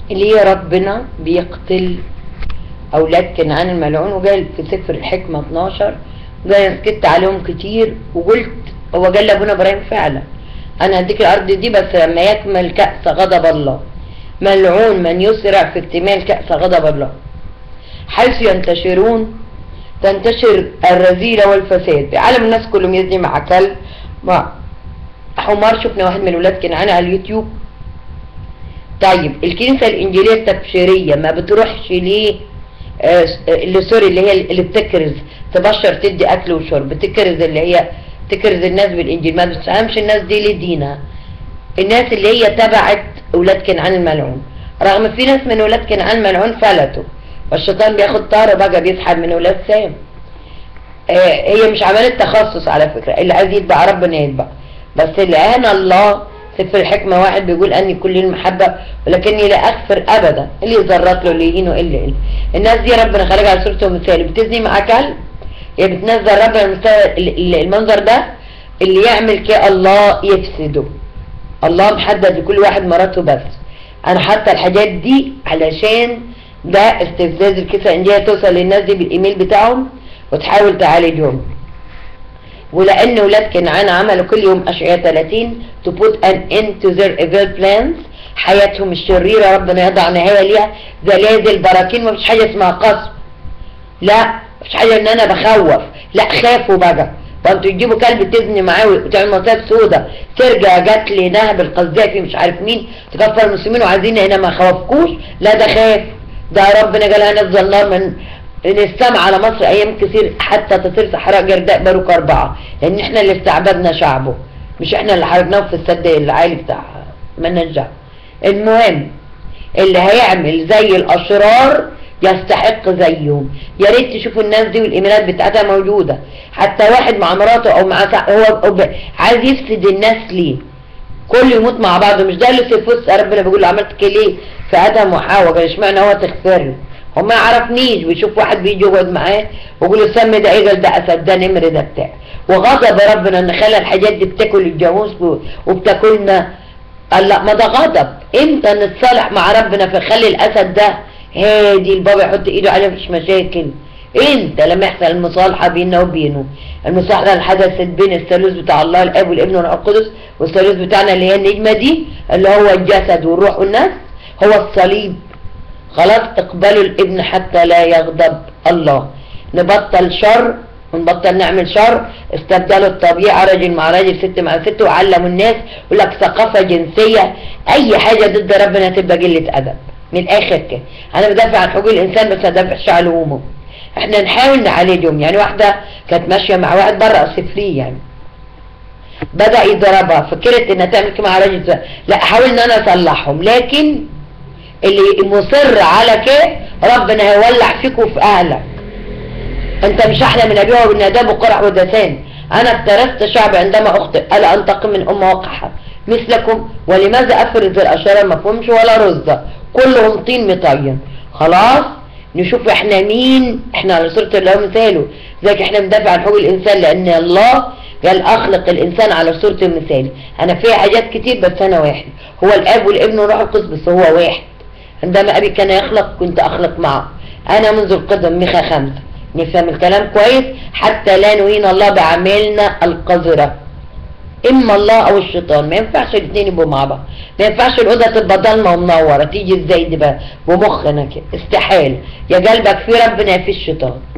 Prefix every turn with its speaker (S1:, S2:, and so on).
S1: اللي هي ربنا بيقتل اولاد كنعان الملعون وقال في سفر الحكمة 12 قال أنا سكت عليهم كتير وقلت هو قال لابونا ابراهيم فعلا انا هديك الارض دي بس لما يكمل كأس غضب الله ملعون من يسرع في اكتمال كأس غضب الله حيث ينتشرون تنتشر الرذيلة والفساد عالم الناس كلهم يزني مع كلب مع حمار شفنا واحد من ولاد كنعان على اليوتيوب طيب الكنيسة الإنجيلية التبشيرية ما بتروحش ليه آه اللي سوري اللي هي اللي بتكرز تبشر تدي أكل وشرب تكرز اللي هي تكرز الناس بالإنجيل ما بتفهمش الناس دي لدينها الناس اللي هي تبعت ولاد كنعان الملعون رغم في ناس من ولاد كنعان الملعون فلتوا والشيطان بياخد طاره بقى بيسحب من ولاد سام آه هي مش عملية تخصص على فكرة اللي عايز يتبع ربنا يتبع بس اللي انا الله سفر الحكمة واحد بيقول أني كل المحبة ولكني لا أغفر أبدا اللي يزرط له اللي يهينه إلا إلا الناس دي ربنا خلقها على صورته مثالي بتزني مع كلب هي بتنزل ربنا المستوى المنظر ده اللي يعمل كده الله يفسده الله محدد لكل واحد مراته بس أنا حاطة الحاجات دي علشان ده استفزاز الكيسة الإنجيلية توصل للناس دي بالإيميل بتاعهم وتحاول تعالجهم ولأن ولاد كنعان عملوا كل يوم أشعية 30 to put an end to their evil plans حياتهم الشريرة ربنا يضع نهاية ليها زلازل براكين مفيش حاجة اسمها قصف لا مفيش حاجة ان انا بخوف لا خافوا بقى وانتوا تجيبوا كلب تزني معاه وتعمل مصايب سودة ترجع جات لي نهب القذافي مش عارف مين تكفر المسلمين وعايزين هنا ما خوفكوش لا ده خاف ده ربنا قال هنزل نار من ان السمع على مصر ايام كتير حتى تصير صحراء جرداء باروك اربعة لان احنا اللي استعبدنا شعبه مش احنا اللي حاربناه في السد العالي بتاع منجع المهم اللي هيعمل زي الاشرار يستحق زيهم يا ريت تشوفوا الناس دي والايميلات بتاعتها موجوده حتى واحد مع مراته او مع سع... هو عايز يفسد الناس ليه كل يموت مع بعضه مش ده اللي سيفوس ربنا بيقول له عملت كده ليه في ادم وحواء قال اشمعنى هو تغفر له هو ما يعرفنيش بيشوف واحد بيجي يقعد معاه ويقول له السم ده ايه ده اسد ده نمر ده بتاع وغضب ربنا ان خلى الحاجات دي بتاكل الجاموس وبتاكلنا قال لا ما ده غضب امتى نتصالح مع ربنا فخلي الاسد ده هادي البابا يحط ايده عليه مفيش مشاكل انت لما يحصل المصالحه بيننا وبينه المصالحه اللي حدثت بين الثالوث بتاع الله الاب والابن والروح القدس والثالوث بتاعنا اللي هي النجمه دي اللي هو الجسد والروح والنفس هو الصليب خلاص اقبلوا الابن حتى لا يغضب الله نبطل شر ونبطل نعمل شر استبدلوا الطبيعة رجل مع رجل ست مع ست وعلموا الناس يقول لك ثقافة جنسية أي حاجة ضد ربنا تبقى قلة أدب من الآخر كده أنا بدافع عن حقوق الإنسان بس أدافعش عن همومه احنا نحاول نعالجهم يعني واحدة كانت ماشية مع واحد بره أصفليه يعني بدأ يضربها فكرت انها تعمل كده مع راجل لا حاول ان انا اصلحهم لكن اللي مصر على كده ربنا هيولع فيك وفي اهلك انت مش احلى من ابيها وابن اداب وقرع ودسان انا افترست شعب عندما اخطئ الا انتقم من ام وقحة مثلكم ولماذا افرز الاشرار ما فهمش ولا رزة كلهم طين مطين خلاص نشوف احنا مين احنا على صورة الله مثاله ذلك احنا بندافع عن حقوق الانسان لان الله قال اخلق الانسان على صورة المثال انا فيها حاجات كتير بس انا واحد هو الاب والابن والروح القدس بس هو واحد عندما ابي كان يخلق كنت اخلق معه انا منذ القدم ميخا خمسة نفهم الكلام كويس حتى لا نهين الله بعملنا القذرة اما الله او الشيطان ما ينفعش الاثنين يبقوا مع بعض ما ينفعش الاوضه تبقى ضلمه ومنوره تيجي ازاي دي بقى بمخنا كده استحاله يا قلبك في ربنا يا في الشيطان